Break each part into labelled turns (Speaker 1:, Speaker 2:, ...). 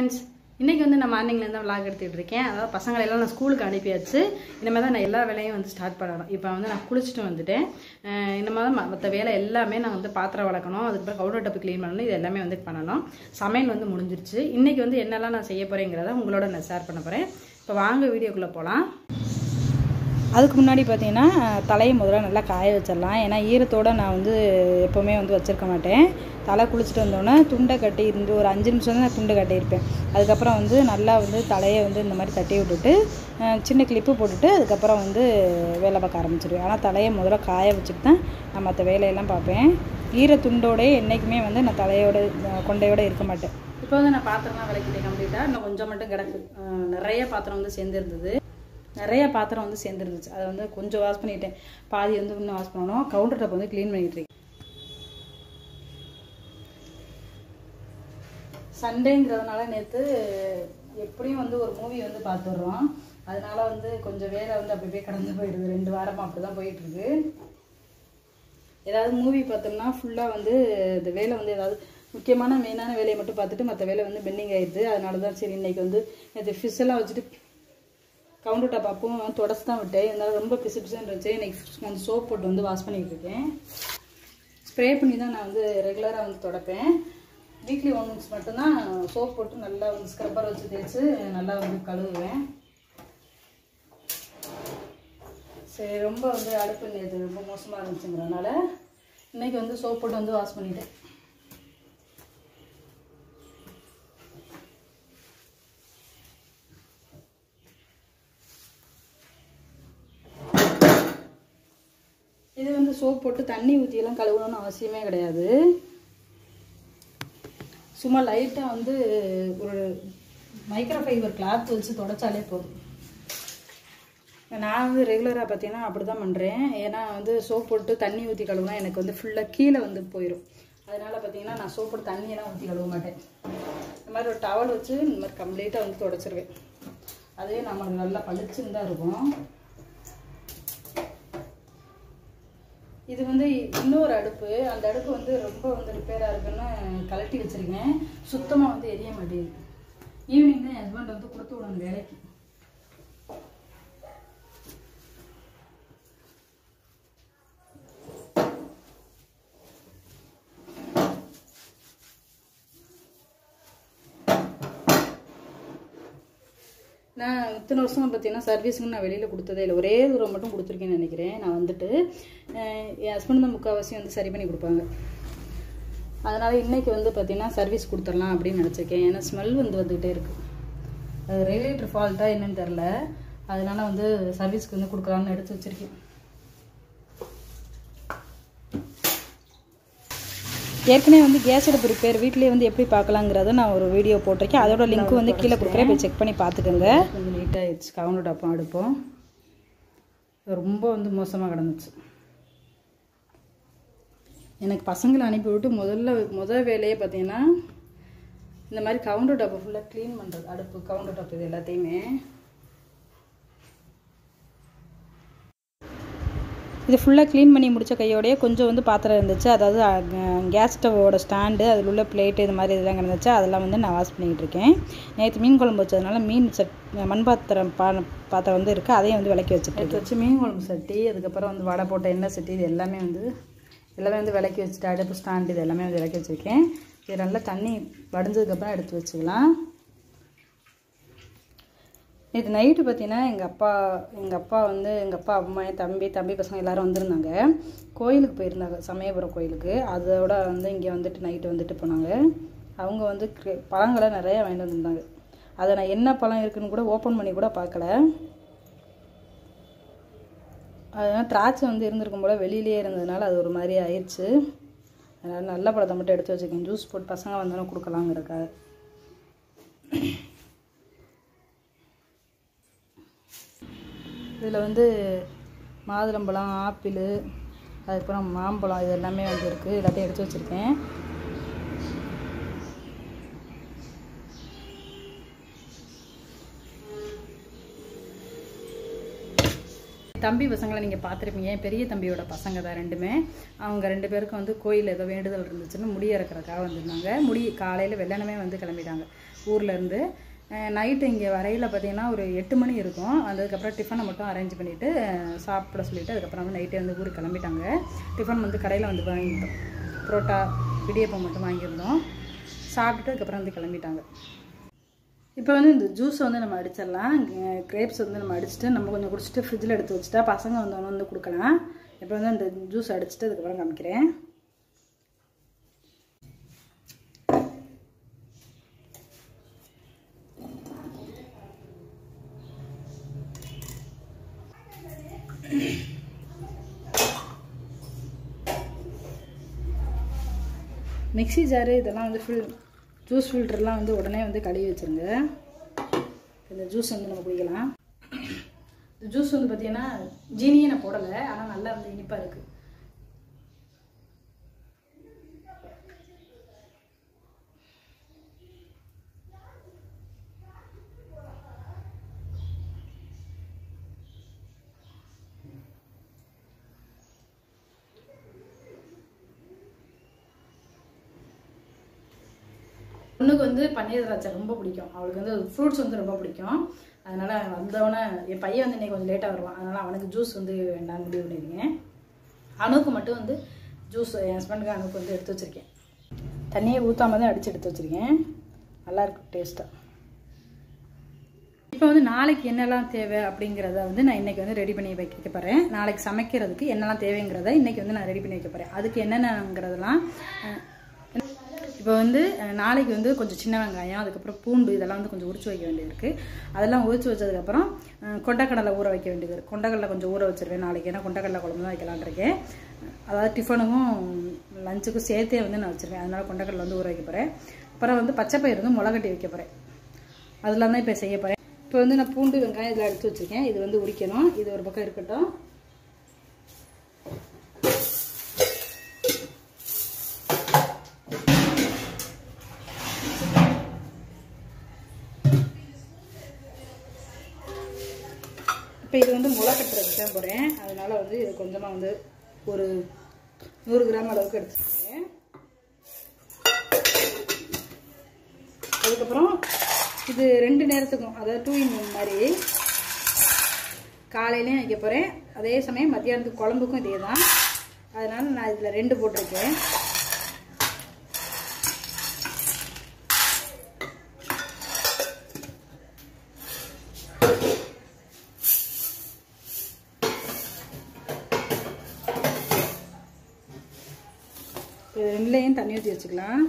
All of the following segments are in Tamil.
Speaker 1: ஃப்ரெண்ட்ஸ் இன்றைக்கி வந்து நான் மார்னிங்லேருந்து தான் விளாக் எடுத்துகிட்டு இருக்கேன் அதாவது பசங்களை எல்லாம் நான் ஸ்கூலுக்கு அனுப்பியாச்சு இனிமேல் தான் நான் எல்லா வேலையும் வந்து ஸ்டார்ட் பண்ணணும் இப்போ வந்து நான் குளிச்சுட்டு வந்துட்டேன் அஹ் இனிமேல் தான் மற்ற வேலை எல்லாமே நான் வந்து பாத்திரம் வளர்க்கணும் அதுக்கப்புறம் கவுண்டர் டப்பு க்ளீன் பண்ணணும் இது எல்லாமே வந்து பண்ணணும் சமையல் வந்து முடிஞ்சிருச்சு இன்றைக்கி வந்து என்னெல்லாம் நான் செய்ய போகிறேங்கிறத உங்களோட நான் ஷேர் பண்ண போகிறேன் இப்போ வாங்க வீடியோக்குள்ளே போகலாம்
Speaker 2: அதுக்கு முன்னாடி பார்த்தீங்கன்னா தலையை முதல்ல நல்லா காய வச்சிடலாம் ஏன்னா ஈரத்தோடு நான் வந்து எப்போவுமே வந்து வச்சுருக்க மாட்டேன் தலை குளிச்சுட்டு வந்தோடனே துண்டை கட்டி இருந்து ஒரு அஞ்சு நிமிஷம் தான் நான் துண்டை கட்டியிருப்பேன் அதுக்கப்புறம் வந்து நல்லா வந்து தலையை வந்து இந்த மாதிரி தட்டி விட்டுட்டு அஹ், சின்ன கிளிப்பு போட்டுட்டு அதுக்கப்புறம் வந்து வேலை பார்க்க ஆரம்பிச்சிடுவேன் ஆனால் தலையை முதல்ல காய வச்சுட்டு தான் நான் மற்ற வேலையெல்லாம் பார்ப்பேன் ஈர துண்டோடே என்றைக்குமே வந்து நான் தலையோட அஹ், கொண்டையோட இருக்க மாட்டேன்
Speaker 1: இப்போ வந்து நான் பாத்திரம்லாம் விளக்கிட்டேன் கம்ப்ளீட்டாக இன்னும் கொஞ்சம் மட்டும் கிடக்கு அஹ் நிறைய பாத்திரம் வந்து சேர்ந்துருந்தது நிறைய பாத்திரம் வந்து சேர்ந்துருந்துச்சு அதை வந்து கொஞ்சம் வாஷ் பண்ணிட்டேன் பாதி வந்து இன்னும் வாஷ் பண்ணணும் கவுண்டர் டாப் வந்து க்ளீன் பண்ணிட்டு இருக்கேன் சண்டேங்கிறதுனால நேற்று எப்படியும் வந்து ஒரு மூவி வந்து பார்த்துடுறோம் அதனால வந்து கொஞ்சம் வேலை வந்து அப்படி போய் கடந்து போயிடுது ரெண்டு வாரமாக அப்படி தான் போயிட்டுருக்கு ஏதாவது மூவி பார்த்தோம்னா ஃபுல்லாக வந்து இந்த வேலை வந்து ஏதாவது முக்கியமான மெயினான வேலையை மட்டும் பார்த்துட்டு மற்ற வேலை வந்து பெண்டிங் ஆயிடுது அதனால தான் சரி இன்னைக்கு வந்து நேற்று ஃபிஷ் எல்லாம் வச்சுட்டு கவுண்டர் டாப் அப்பவும் தொடச்சு தான் விட்டேன் இருந்தாலும் ரொம்ப பிசு பிசுன்னு இருந்துச்சு இன்னைக்கு கொஞ்சம் சோப் போட்டு வந்து வாஷ் பண்ணிட்டு இருக்கேன் ஸ்ப்ரே பண்ணி தான் நான் வந்து ரெகுலராக வந்து தொடப்பேன் வீக்லி ஒன்ஸ் மட்டும்தான் சோப் போட்டு நல்லா வந்து ஸ்க்ரப்பர் வச்சு தேய்ச்சி நல்லா வந்து கழுவுவேன் சரி ரொம்ப வந்து அடுப்பு நேற்று ரொம்ப மோசமாக இருந்துச்சுங்கிறனால இன்னைக்கு வந்து சோப் போட்டு வந்து வாஷ் பண்ணிட்டேன் இது வந்து சோப் போட்டு தண்ணி ஊற்றியெல்லாம் கழுவணும்னு அவசியமே கிடையாது சும்மா லைட்டாக வந்து ஒரு மைக்ரோ ஃபைபர் கிளாத் வச்சு தொடச்சாலே போதும் நான் வந்து ரெகுலராக பார்த்தீங்கன்னா அப்படி தான் பண்ணுறேன் ஏன்னா வந்து சோப் போட்டு தண்ணி ஊற்றி கழுவுனா எனக்கு வந்து ஃபுல்லாக கீழே வந்து போயிடும் அதனால் பார்த்தீங்கன்னா நான் சோப் போட்டு தண்ணியெல்லாம் ஊற்றி கழுவ மாட்டேன் இந்த மாதிரி ஒரு டவல் வச்சு இந்த மாதிரி கம்ப்ளீட்டாக வந்து தொடச்சிருவேன் அதுவே நம்மளுக்கு நல்லா பளிச்சுன்னு தான் இருக்கும் இது வந்து இன்னொரு அடுப்பு அந்த அடுப்பு வந்து ரொம்ப வந்து ரிப்பேராக இருக்குன்னு கழட்டி வச்சிருக்கேன் சுத்தமாக வந்து எரிய மாட்டேங்குது ஈவினிங் தான் என் ஹஸ்பண்ட் வந்து கொடுத்து விடணும் வேலைக்கு நான் இத்தனை வருஷம் பார்த்தீங்கன்னா சர்வீஸுக்கு நான் வெளியில் கொடுத்ததே இல்லை ஒரே தூரம் மட்டும் கொடுத்துருக்கேன்னு நினைக்கிறேன் நான் வந்துட்டு அஹ் என் ஹஸ்பண்ட் தான் முக்கால்வாசி வந்து சரி பண்ணி கொடுப்பாங்க அதனால் இன்னைக்கு வந்து பார்த்தீங்கன்னா சர்வீஸ் கொடுத்துடலாம் அப்படின்னு நினச்சிருக்கேன் ஏன்னா ஸ்மெல் வந்து வந்துக்கிட்டே இருக்குது அது ரெகுலேட்டர் ஃபால்ட்டா என்னன்னு தெரில அதனால வந்து சர்வீஸ்க்கு வந்து கொடுக்கலாம்னு எடுத்து வச்சிருக்கேன்
Speaker 2: ஏற்கனவே வந்து கேஸ் அடுப்பு ரிப்பேர் வீட்லேயே வந்து எப்படி பார்க்கலாங்கிறத நான் ஒரு வீடியோ போட்டிருக்கேன் அதோட லிங்க் வந்து கீழே கொடுக்குறேன் போய் செக் பண்ணி பார்த்துக்கோங்க
Speaker 1: கொஞ்சம் நீட்டாகிடுச்சு கவுண்டர் டாப்பும் அடுப்போம் ரொம்ப வந்து மோசமாக கிடந்துச்சு எனக்கு பசங்களை அனுப்பி விட்டு முதல்ல முதல் வேலையே பார்த்தீங்கன்னா இந்த மாதிரி கவுண்டர் டாப்பை ஃபுல்லாக க்ளீன் பண்ணுறது அடுப்பு கவுண்டர் டாப் இது எல்லாத்தையுமே
Speaker 2: இது ஃபுல்லாக க்ளீன் பண்ணி முடிச்ச கையோடயே கொஞ்சம் வந்து பாத்திரம் இருந்துச்சு அதாவது கேஸ் ஸ்டவோட ஸ்டாண்டு அதில் உள்ள பிளேட்டு இது மாதிரி இதெல்லாம் கிடந்துச்சு அதெல்லாம் வந்து நான் வாஷ் பண்ணிக்கிட்டு இருக்கேன் நேற்று மீன் குழம்பு வச்சதுனால மீன் சட் மண் பாத்திரம் பா பாத்திரம் வந்து இருக்குது அதையும் வந்து விளக்கி வச்சுட்டு
Speaker 1: எடுத்து வச்சு மீன் குழம்பு சட்டி அதுக்கப்புறம் வந்து வடை போட்ட எண்ணெய் சட்டி இது எல்லாமே வந்து எல்லாமே வந்து விளக்கி வச்சுட்டு அடுப்பு ஸ்டாண்ட் இது எல்லாமே வந்து விளக்கி வச்சுருக்கேன் இது நல்லா தண்ணி வடிஞ்சதுக்கப்புறம் எடுத்து வச்சுக்கலாம் இது நைட்டு பார்த்தீங்கன்னா எங்கள் அப்பா எங்கள் அப்பா வந்து எங்கள் அப்பா அம்மா என் தம்பி தம்பி பசங்க எல்லாரும் வந்திருந்தாங்க கோயிலுக்கு போயிருந்தாங்க சமயபுரம் கோயிலுக்கு அதோட வந்து இங்கே வந்துட்டு நைட்டு வந்துட்டு போனாங்க அவங்க வந்து கிரே- பழங்களை நிறைய வாங்கிட்டு வந்திருந்தாங்க அதை நான் என்ன பழம் இருக்குன்னு கூட ஓப்பன் பண்ணி கூட பார்க்கல அதனால் திராட்சை வந்து இருந்திருக்கும் போல் வெளியிலேயே இருந்ததுனால அது ஒரு மாதிரி ஆயிடுச்சு அதனால் நல்ல பழத்தை மட்டும் எடுத்து வச்சுக்கேன் ஜூஸ் போட்டு பசங்க வந்தாலும் கொடுக்கலாங்கிறக்காக இதில் வந்து மாதுளம்பழம் ஆப்பிள் அதுக்கப்புறம் மாம்பழம் இது எல்லாமே வந்து இருக்குது எல்லாத்தையும் எடுத்து வச்சுருக்கேன் தம்பி பசங்களை நீங்கள் பார்த்துருப்பீங்க என் பெரிய தம்பியோட பசங்க தான் ரெண்டுமே அவங்க ரெண்டு பேருக்கும் வந்து கோயில் ஏதோ வேண்டுதல் இருந்துச்சுன்னு முடி இறக்குறதுக்காக வந்திருந்தாங்க முடி காலையில் வெள்ளனமே வந்து கிளம்பிட்டாங்க
Speaker 2: ஊர்லேருந்து நைட்டு இங்கே வரையில் பார்த்தீங்கன்னா ஒரு எட்டு மணி இருக்கும் அதுக்கப்புறம் டிஃபனை மட்டும் அரேஞ்ச் பண்ணிவிட்டு சாப்பிட சொல்லிவிட்டு அதுக்கப்புறம் வந்து நைட்டே வந்து ஊருக்கு கிளம்பிட்டாங்க டிஃபன் வந்து கடையில் வந்து வாங்கிட்டோம் புரோட்டா இடியப்பம் மட்டும் வாங்கியிருந்தோம் சாப்பிட்டுட்டு அதுக்கப்புறம் வந்து கிளம்பிட்டாங்க இப்போ வந்து இந்த ஜூஸை வந்து நம்ம அடிச்சிடலாம் கிரேப்ஸ் வந்து நம்ம அடிச்சுட்டு நம்ம கொஞ்சம் குடிச்சிட்டு ஃப்ரிட்ஜில் எடுத்து வச்சுட்டா பசங்க வந்தவொன்னே வந்து கொடுக்கலாம் இப்போ வந்து அந்த ஜூஸ் அடிச்சுட்டு அதுக்கப்புறம் காமிக்கிறேன் மிக்ஸி ஜாரு இதெல்லாம் வந்து ஃபில் ஜூஸ் ஃபில்டர்லாம் வந்து உடனே வந்து கழுவி வச்சுருங்க இந்த ஜூஸ் வந்து நம்ம குடிக்கலாம் இந்த ஜூஸ் வந்து பார்த்தீங்கன்னா ஜீனியே நான் போடலை ஆனால் நல்லா வந்து இனிப்பாக இருக்குது பொண்ணுக்கு வந்து பன்னீர் திராட்சை ரொம்ப பிடிக்கும் அவளுக்கு வந்து ஃப்ரூட்ஸ் வந்து ரொம்ப பிடிக்கும் அதனால வந்தவொடனே என் பையன் வந்து இன்னைக்கு கொஞ்சம் லேட்டாக வருவான் அதனால அவனுக்கு ஜூஸ் வந்து வேண்டாம்னு முடிவு பண்ணியிருக்கேன் அணுக்கு மட்டும் வந்து ஜூஸ் என் ஹஸ்பண்டுக்கு அணுக்கு வந்து எடுத்து வச்சிருக்கேன் தண்ணியை ஊற்றாம தான் அடித்து எடுத்து வச்சிருக்கேன் நல்லா இருக்கு டேஸ்ட்டாக இப்போ வந்து நாளைக்கு என்னெல்லாம் தேவை அப்படிங்கிறத வந்து நான் இன்னைக்கு வந்து ரெடி பண்ணி வைக்க போகிறேன் நாளைக்கு சமைக்கிறதுக்கு என்னெல்லாம் தேவைங்கிறத இன்னைக்கு வந்து நான் ரெடி பண்ணி வைக்க போகிறேன் அதுக்கு என்னென்னங்கிறதெல்லாம் அஹ், இப்போ வந்து அஹ், நாளைக்கு வந்து கொஞ்சம் சின்ன வெங்காயம் அதுக்கப்புறம் பூண்டு இதெல்லாம் வந்து கொஞ்சம் உரிச்சு வைக்க வேண்டியது இருக்குது அதெல்லாம் உரிச்சு வச்சதுக்கப்புறம் அஹ், கொண்டக்கடலை ஊற வைக்க வேண்டியது இருக்கு கொண்டக்கடலை கொஞ்சம் ஊற வச்சிருவேன் நாளைக்கு ஏன்னா கொண்டக்கடலை குழம்பு தான் வைக்கலான்னு இருக்கேன் அதாவது டிஃபனுக்கும் லஞ்சுக்கும் சேர்த்தே வந்து நான் வச்சிருவேன் அதனால கொண்டக்கடலை வந்து ஊற வைக்க போகிறேன் அப்புறம் வந்து பச்சை பயிர் வந்து முளைகட்டி வைக்க போகிறேன் அதெல்லாம் தான் இப்போ செய்ய போகிறேன் இப்போ வந்து நான் பூண்டு வெங்காயம் இதில் எடுத்து வச்சுருக்கேன் இது வந்து உரிக்கணும் இது ஒரு பக்கம் இருக்கட்டும் இப்போ இது வந்து முளை கட்டுறதுக்கு தான் போகிறேன் அதனால வந்து இது கொஞ்சமாக வந்து ஒரு நூறு கிராம் அளவுக்கு எடுத்துக்கிறேன் அதுக்கப்புறம் இது ரெண்டு நேரத்துக்கும் அதாவது டூ இன் ஒன் மாதிரி காலையிலையும் வைக்க போகிறேன் அதே சமயம் மத்தியானத்துக்கு குழம்புக்கும் இதே தான் அதனால நான் இதில் ரெண்டு போட்டிருக்கேன் இது ரெண்டுலேயும் தண்ணி ஊற்றி வச்சுக்கலாம்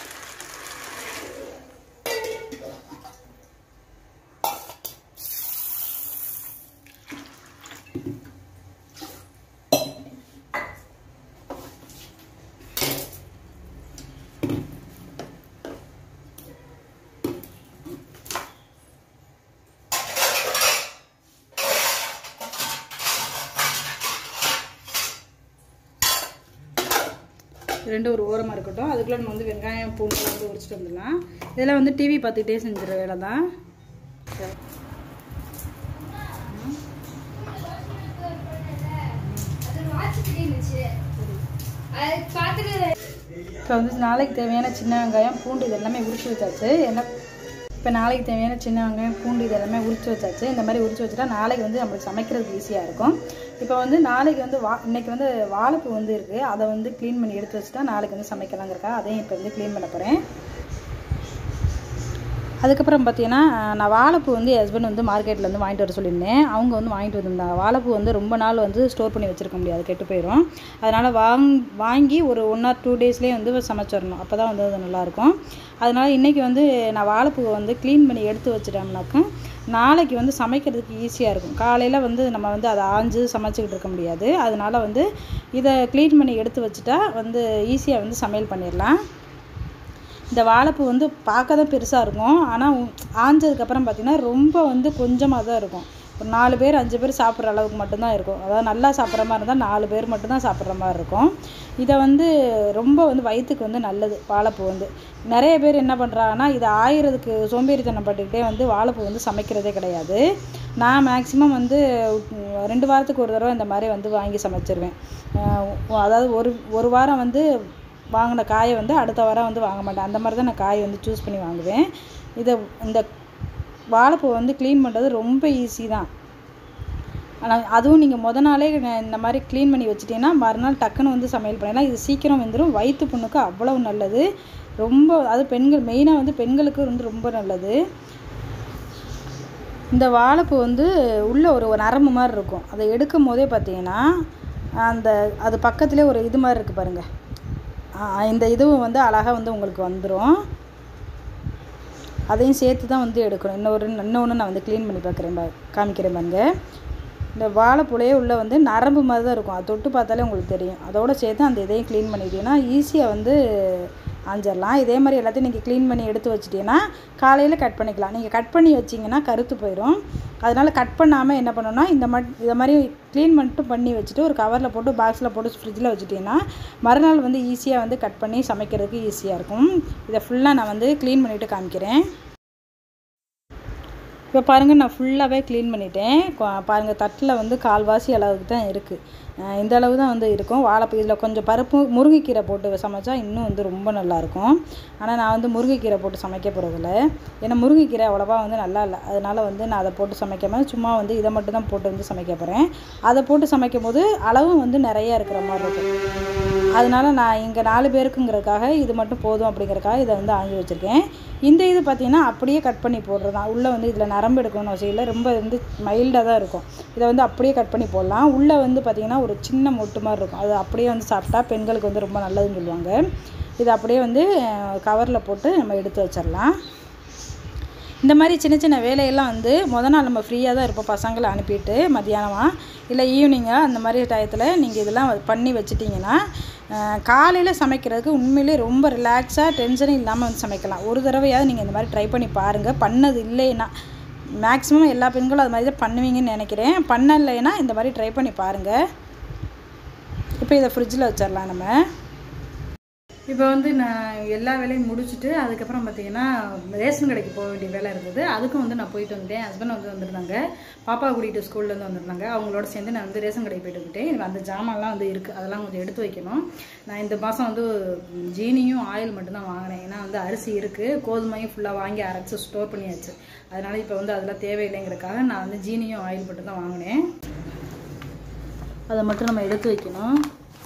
Speaker 2: ரெண்டு ஒரு ஓரமாக இருக்கட்டும் அதுக்குள்ளே நம்ம வந்து வெங்காயம் பூண்டு வந்து உரிச்சிட்டு வந்துடலாம் இதெல்லாம் வந்து டிவி பார்த்துக்கிட்டே செஞ்சுற வேலை தான் இப்போ வந்து நாளைக்கு தேவையான சின்ன வெங்காயம் பூண்டு இது எல்லாமே உரிச்சு வச்சாச்சு என்ன இப்போ நாளைக்கு தேவையான சின்ன வெங்காயம் பூண்டு இது எல்லாமே உரிச்சு வச்சாச்சு இந்த மாதிரி உரிச்சு வச்சுட்டா நாளைக்கு வந்து நம்மளுக்கு சமைக்கிறதுக்கு ஈஸியாக இருக்கும் இப்போ வந்து நாளைக்கு வந்து வா இன்னைக்கு வந்து வாழைப்பூ வந்து இருக்குது அதை வந்து க்ளீன் பண்ணி எடுத்து வச்சுட்டா நாளைக்கு வந்து சமைக்கலாங்கிறக்கா அதையும் இப்போ வந்து க்ளீன் பண்ண போகிறேன் அதுக்கப்புறம் பார்த்தீங்கன்னா நான் வாழைப்பூ வந்து என் ஹஸ்பண்ட் வந்து மார்க்கெட்டில் வந்து வாங்கிட்டு வர சொல்லியிருந்தேன் அவங்க வந்து வாங்கிட்டு வந்திருந்தாங்க வாழைப்பூ வந்து ரொம்ப நாள் வந்து ஸ்டோர் பண்ணி வச்சுருக்க முடியாது கெட்டு போயிடும் அதனால் வாங் வாங்கி ஒரு ஒன் ஆர் டூ டேஸ்லேயே வந்து சமைச்சிடணும் அப்போ தான் வந்து அது நல்லாயிருக்கும் அதனால் இன்றைக்கி வந்து நான் வாழைப்பூவை வந்து க்ளீன் பண்ணி எடுத்து வச்சிட்டோம்னாக்கா நாளைக்கு வந்து சமைக்கிறதுக்கு ஈஸியாக இருக்கும் காலையில் வந்து நம்ம வந்து அதை ஆஞ்சு சமைச்சிக்கிட்டு இருக்க முடியாது அதனால் வந்து இதை க்ளீன் பண்ணி எடுத்து வச்சுட்டா வந்து ஈஸியாக வந்து சமையல் பண்ணிடலாம் இந்த வாழைப்பூ வந்து பார்க்க தான் பெருசாக இருக்கும் ஆனால் ஆஞ்சதுக்கப்புறம் பார்த்திங்கன்னா ரொம்ப வந்து கொஞ்சமாக தான் இருக்கும் ஒரு நாலு பேர் அஞ்சு பேர் சாப்பிட்ற அளவுக்கு மட்டும்தான் இருக்கும் அதாவது நல்லா சாப்பிட்ற மாதிரி இருந்தால் நாலு பேர் மட்டும்தான் சாப்பிட்ற மாதிரி இருக்கும் இதை வந்து ரொம்ப வந்து வயிற்றுக்கு வந்து நல்லது வாழைப்பூ வந்து நிறைய பேர் என்ன பண்ணுறாங்கன்னா இதை ஆயிரத்துக்கு சோம்பேறித்தனம் பட்டுக்கிட்டே வந்து வாழைப்பூ வந்து சமைக்கிறதே கிடையாது நான் மேக்ஸிமம் வந்து உம், ரெண்டு வாரத்துக்கு ஒரு தடவை இந்த மாதிரி வந்து வாங்கி சமைச்சிருவேன் அஹ் அதாவது ஒரு ஒரு வாரம் வந்து வாங்கின காயை வந்து அடுத்த வாரம் வந்து வாங்க மாட்டேன் அந்த மாதிரி தான் நான் காய் வந்து சூஸ் பண்ணி வாங்குவேன் இதை இந்த வாழைப்பூ வந்து க்ளீன் பண்ணுறது ரொம்ப ஈஸி தான் ஆனால் அதுவும் நீங்கள் முத நாளே ந- இந்த மாதிரி க்ளீன் பண்ணி வச்சிட்டிங்கன்னா மறுநாள் டக்குன்னு வந்து சமையல் பண்ணிடலாம் இது சீக்கிரம் வெந்துடும் வயிற்று புண்ணுக்கு அவ்வளோ நல்லது ரொம்ப அது பெண்கள் மெயினாக வந்து பெண்களுக்கு வந்து ரொம்ப நல்லது இந்த வாழைப்பூ வந்து உள்ளே ஒரு ஒரு நரம்பு மாதிரி இருக்கும் அதை எடுக்கும் போதே பார்த்தீங்கன்னா அந்த அது பக்கத்துலேயே ஒரு இது மாதிரி இருக்குது பாருங்கள் இந்த இதுவும் வந்து அழகாக வந்து உங்களுக்கு வந்துடும் அதையும் சேர்த்து தான் வந்து எடுக்கணும் இன்னொரு இன்னொன்று நான் வந்து க்ளீன் பண்ணி பார்க்குறேன் பா காமிக்கிறேன் பாருங்க இந்த வாழைப்புலையே உள்ள வந்து நரம்பு மாதிரி தான் இருக்கும் அது தொட்டு பார்த்தாலே உங்களுக்கு தெரியும் அதோட சேர்த்து அந்த இதையும் க்ளீன் பண்ணிட்டீங்கன்னா ஈஸியாக வந்து ஆஞ்சிடலாம் இதே மாதிரி எல்லாத்தையும் நீங்கள் க்ளீன் பண்ணி எடுத்து வச்சிட்டீங்கன்னா காலையில் கட் பண்ணிக்கலாம் நீங்கள் கட் பண்ணி வச்சிங்கன்னா கருத்து போயிடும் அதனால் கட் பண்ணாமல் என்ன பண்ணணும்னா இந்த மட் இதை மாதிரி க்ளீன் மட்டும் பண்ணி வச்சுட்டு ஒரு கவரில் போட்டு பாக்ஸில் போட்டு ஃப்ரிட்ஜில் வச்சுட்டிங்கன்னா மறுநாள் வந்து ஈஸியாக வந்து கட் பண்ணி சமைக்கிறதுக்கு ஈஸியாக இருக்கும் இதை ஃபுல்லாக நான் வந்து க்ளீன் பண்ணிவிட்டு காமிக்கிறேன் இப்போ பாருங்கள் நான் ஃபுல்லாகவே க்ளீன் பண்ணிட்டேன் கொ- பாருங்கள் தட்டில் வந்து கால்வாசி அளவுக்கு தான் இருக்குது இந்த அளவு தான் வந்து இருக்கும் வாழைப்பூ இதில் கொஞ்சம் பருப்பு முருங்கைக்கீரை போட்டு சமைச்சா இன்னும் வந்து ரொம்ப நல்லாயிருக்கும் ஆனால் நான் வந்து முருங்கைக்கீரை போட்டு சமைக்க போகிறதில்ல ஏன்னா முருங்கைக்கீரை அவ்வளோவா வந்து நல்லா இல்லை அதனால் வந்து நான் அதை போட்டு சமைக்காமல் சும்மா வந்து இதை மட்டும் தான் போட்டு வந்து சமைக்க போகிறேன் அதை போட்டு சமைக்கும் போது அளவும் வந்து நிறைய இருக்கிற மாதிரி இருக்கும் அதனால நான் இங்கே நாலு பேருக்குங்கிறதுக்காக இது மட்டும் போதும் அப்படிங்கிறதுக்காக இதை வந்து ஆங்கி வச்சுருக்கேன் இந்த இது பார்த்தீங்கன்னா அப்படியே கட் பண்ணி போடுறது தான் உள்ளே வந்து இதில் நரம்பு எடுக்கணும்னு அவசியம் இல்லை ரொம்ப வந்து மைல்டாக தான் இருக்கும் இதை வந்து அப்படியே கட் பண்ணி போடலாம் உள்ளே வந்து பார்த்திங்கன்னா ஒரு சின்ன மொட்டு மாதிரி இருக்கும் அது அப்படியே வந்து சாப்பிட்டா பெண்களுக்கு வந்து ரொம்ப நல்லதுன்னு சொல்லுவாங்க இது அப்படியே வந்து கவரில் போட்டு நம்ம எடுத்து வச்சிடலாம் இந்த மாதிரி சின்ன சின்ன வேலையெல்லாம் வந்து முத நாள் நம்ம ஃப்ரீயாக தான் இருப்போம் பசங்களை அனுப்பிட்டு மத்தியானமாக இல்லை ஈவினிங்காக அந்த மாதிரி டயத்தில் நீங்கள் இதெல்லாம் பண்ணி வச்சிட்டிங்கன்னா காலையில் சமைக்கிறதுக்கு உண்மையிலே ரொம்ப ரிலாக்ஸாக டென்ஷனும் இல்லாமல் வந்து சமைக்கலாம் ஒரு தடவையாவது நீங்கள் இந்த மாதிரி ட்ரை பண்ணி பாருங்கள் பண்ணது இல்லைன்னா மேக்ஸிமம் எல்லா பெண்களும் அது மாதிரி தான் பண்ணுவீங்கன்னு நினைக்கிறேன் பண்ணலைன்னா இந்த மாதிரி ட்ரை பண்ணி பாருங்கள் இப்போ இதை ஃப்ரிட்ஜில் வச்சிடலாம் நம்ம இப்போ வந்து நான் எல்லா வேலையும் முடிச்சுட்டு அதுக்கப்புறம் பார்த்தீங்கன்னா ரேஷன் கடைக்கு போக வேண்டிய வேலை இருந்தது அதுக்கும் வந்து நான் போயிட்டு வந்துட்டேன் ஹஸ்பண்ட் வந்து வந்திருந்தாங்க பாப்பா கூட்டிகிட்டு ஸ்கூல்லேருந்து வந்திருந்தாங்க அவங்களோட சேர்ந்து நான் வந்து ரேஷன் கடைக்கு போயிட்டு வந்துட்டேன் எனக்கு அந்த ஜாமான்லாம் வந்து இருக்குது அதெல்லாம் கொஞ்சம் எடுத்து வைக்கணும் நான் இந்த மாதம் வந்து ஜீனியும் ஆயில் மட்டும்தான் வாங்கினேன் ஏன்னா வந்து அரிசி இருக்குது கோதுமையும் ஃபுல்லாக வாங்கி அரைச்சி ஸ்டோர் பண்ணியாச்சு அதனால இப்போ வந்து அதெல்லாம் தேவையில்லைங்கிறதுக்காக நான் வந்து ஜீனியும் ஆயில் மட்டும் தான் வாங்கினேன் அதை மட்டும் நம்ம எடுத்து வைக்கணும்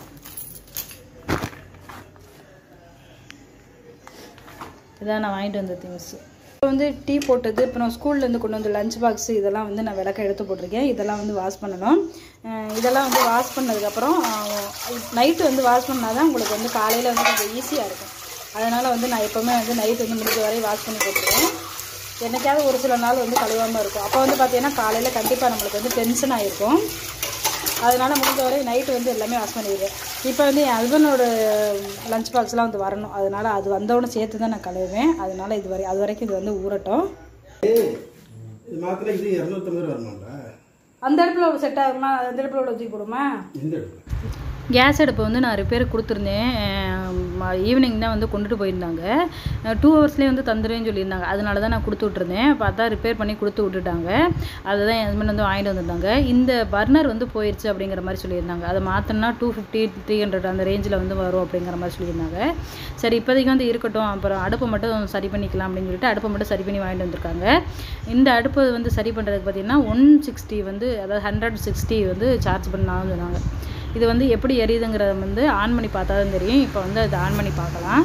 Speaker 2: இதான் நான் வாங்கிட்டு வந்த திங்ஸ் இப்போ வந்து டீ போட்டது அப்புறம் ஸ்கூல்லேருந்து கொண்டு வந்த லஞ்ச் பாக்ஸ் இதெல்லாம் வந்து நான் விளக்க எடுத்து போட்டிருக்கேன் இதெல்லாம் வந்து வாஷ் பண்ணணும் அஹ் இதெல்லாம் வந்து வாஷ் பண்ணதுக்கப்புறம் நைட்டு வந்து வாஷ் பண்ணால் தான் உங்களுக்கு வந்து காலையில் வந்து கொஞ்சம் ஈஸியாக இருக்கும் அதனால் வந்து நான் எப்போவுமே வந்து நைட் வந்து முடிஞ்ச வரை வாஷ் பண்ணி போட்டுருவேன் என்னைக்காவது ஒரு சில நாள் வந்து கழுவாமல் இருக்கும் அப்போ வந்து பார்த்தீங்கன்னா காலையில் கண்டிப்பாக நம்மளுக்கு வந்து டென்ஷன் ஆகிருக்கும் அதனால முடிஞ்ச வரை நைட்டு வந்து எல்லாமே வாஷ் பண்ணிடுவேன் இப்போ வந்து என் ஹஸ்பண்டோட லஞ்ச் பாக்ஸ்லாம் வந்து வரணும் அதனால அது வந்தவுடனே சேர்த்து தான் நான் கழுவுவேன் அதனால இது வரை அது வரைக்கும் இது வந்து ஊறட்டும்
Speaker 3: இது மாத்திரம் இது இரநூத்தம்பது ரூபா வருமாண்டா
Speaker 2: அந்த அடுப்பில் செட் ஆகுமா அந்த அடுப்பில் உள்ள தூக்கி போடுமா
Speaker 3: இந்த இடத்துல
Speaker 1: கேஸ் அடுப்பை வந்து நான் ரிப்பேர் கொடுத்துருந்தேன் ஈவினிங் தான் வந்து கொண்டுட்டு போயிருந்தாங்க டூ ஹவர்ஸ்லேயே வந்து தந்துடுவேன்னு சொல்லியிருந்தாங்க அதனால தான் நான் கொடுத்து விட்ருந்தேன் பார்த்தா ரிப்பேர் பண்ணி கொடுத்து விட்டுட்டாங்க அதுதான் என் ஹஸ்பண்ட் வந்து வாங்கிட்டு வந்திருந்தாங்க இந்த பர்னர் வந்து போயிடுச்சு அப்படிங்கிற மாதிரி சொல்லியிருந்தாங்க அதை மாற்றினா டூ ஃபிஃப்டி த்ரீ ஹண்ட்ரட் அந்த ரேஞ்சில் வந்து வரும் அப்படிங்கிற மாதிரி சொல்லியிருந்தாங்க சரி இப்போதைக்கு வந்து இருக்கட்டும் அப்புறம் அடுப்பை மட்டும் சரி பண்ணிக்கலாம் அப்படின்னு சொல்லிட்டு அடுப்பை மட்டும் சரி பண்ணி வாங்கிட்டு வந்திருக்காங்க இந்த அடுப்பு வந்து சரி பண்ணுறதுக்கு பார்த்தீங்கன்னா ஒன் சிக்ஸ்டி வந்து அதாவது ஹண்ட்ரட் சிக்ஸ்டி வந்து சார்ஜ் பண்ணாலும் சொன்னாங்க இது வந்து எப்படி எரியுதுங்கிறத வந்து ஆன் பண்ணி பார்த்தா தான் தெரியும் இப்போ வந்து அதை ஆன் பண்ணி பார்க்கலாம்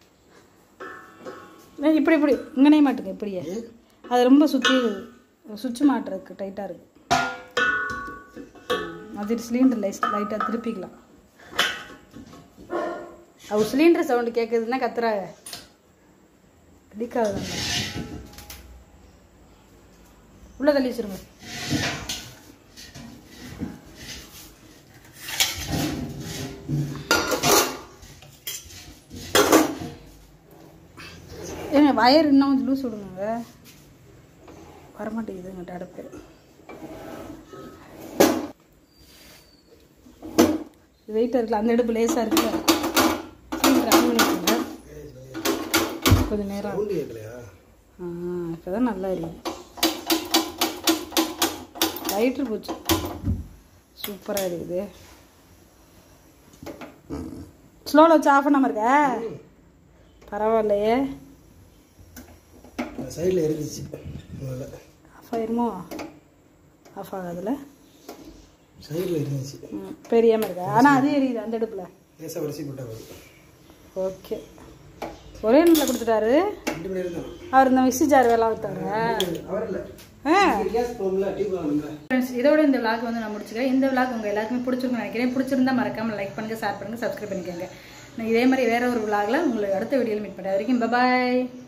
Speaker 2: ஏய், இப்படி இப்படி இங்கனே மாட்டுங்க இப்படியே அது ரொம்ப சுற்றி சுவிட்ச் மாட்டுறதுக்கு டைட்டாக இருக்கு அது சிலிண்டர் லைட் லைட்டாக திருப்பிக்கலாம் அவர் சிலிண்டர் சவுண்டு கேட்குதுன்னா கத்துறாங்க லீக் ஆகுதாங்க உள்ள தள்ளி வச்சிருங்க ஏங்க வயர் இன்னும் கொஞ்சம் லூஸ் விடுங்க வரமாட்டேங்குதுங்கிட்ட அடுப்பு வெயிட்டாக இருக்குல்ல அந்த அடுப்பு லேசாக இருக்கு சிலிண்டர் ஆன் பண்ணிக்கோங்க கொஞ்சம் நேரம்
Speaker 3: சவுண்டு கேட்கலையா
Speaker 2: ஆ இப்போ தான் நல்லா எரியுது லைட்ரு போச்சு சூப்பராக இருக்குது ஸ்லோவில் வச்சு ஆஃப் பண்ணாமல் இருக்க பரவாயில்லையே
Speaker 3: சைடில் எரிஞ்சிச்சு முதல்ல
Speaker 2: ஆஃப் ஆயிருமோ ஆஃப் ஆகாதுல்ல
Speaker 3: சைடில் எரிஞ்சிச்சு
Speaker 2: ம் பெரியாமல் இருக்கா ஆனால் அது எரியுது அந்த அடுப்பில்
Speaker 3: லேசாக வரிசை போட்டால் போதும்
Speaker 2: ஓகே ஒரே நிமிஷம் கொடுத்துட்டாரு
Speaker 3: ரெண்டு மணி நேரம் தான்
Speaker 2: அவர் இந்த மிக்ஸி ஜார் வேலை ஊற்றாங்க
Speaker 3: அவர் இல்லை
Speaker 2: ஆ
Speaker 3: கேஸ் போகும்ல டியூப் வாங்கணும்ல
Speaker 2: ஃப்ரெண்ட்ஸ் இதோட இந்த விளாக் வந்து நான் முடிச்சுக்கிறேன் இந்த விளாக் உங்கள் எல்லாருக்குமே பிடிச்சிருக்கும்னு நினைக்கிறேன் பிடிச்சிருந்தா மறக்காமல் லைக் பண்ணுங்கள் ஷேர் பண்ணுங்கள் சப்ஸ்கிரைப் பண்ணிக்கோங்க நான் இதே மாதிரி வேற ஒரு விளாகில் உங்களுக்கு அடுத்த வீடியோவில் மீட் பண்ணுறேன் வரைக்கும் பாய்